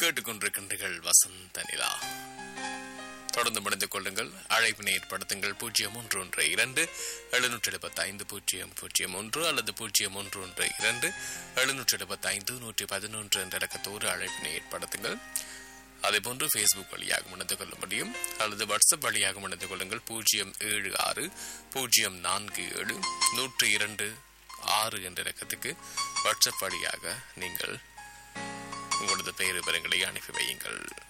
கேட்டுக்கொண்டிருக்கின்றீர்கள் வசந்த நிலா தொடர்ந்து முடிந்து கொள்ளுங்கள் அழைப்பினை ஏற்படுத்துங்கள் பூஜ்ஜியம் ஒன்று ஒன்று இரண்டு எழுநூற்றி எழுபத்தி ஐந்து பூஜ்ஜியம் பூஜ்ஜியம் ஒன்று அல்லது பூஜ்ஜியம் ஒன்று ஒன்று இரண்டு எழுநூற்றி எழுபத்தி ஐந்து நூற்றி பதினொன்று என்ற இலக்கத்தோடு அழைப்பினை ஏற்படுத்துங்கள் அதேபோன்று ஃபேஸ்புக் வழியாக இணைந்து கொள்ள முடியும் அல்லது வாட்ஸ்அப் வழியாக இணைந்து கொள்ளுங்கள் பூஜ்ஜியம் ஏழு ஆறு பூஜ்ஜியம் நான்கு ஏழு நூற்றி இரண்டு ஆறு என்ற இலக்கத்துக்கு வாட்ஸ்அப் வழியாக நீங்கள் உங்களது பெயர் விவரங்களை அனுப்பி வையுங்கள்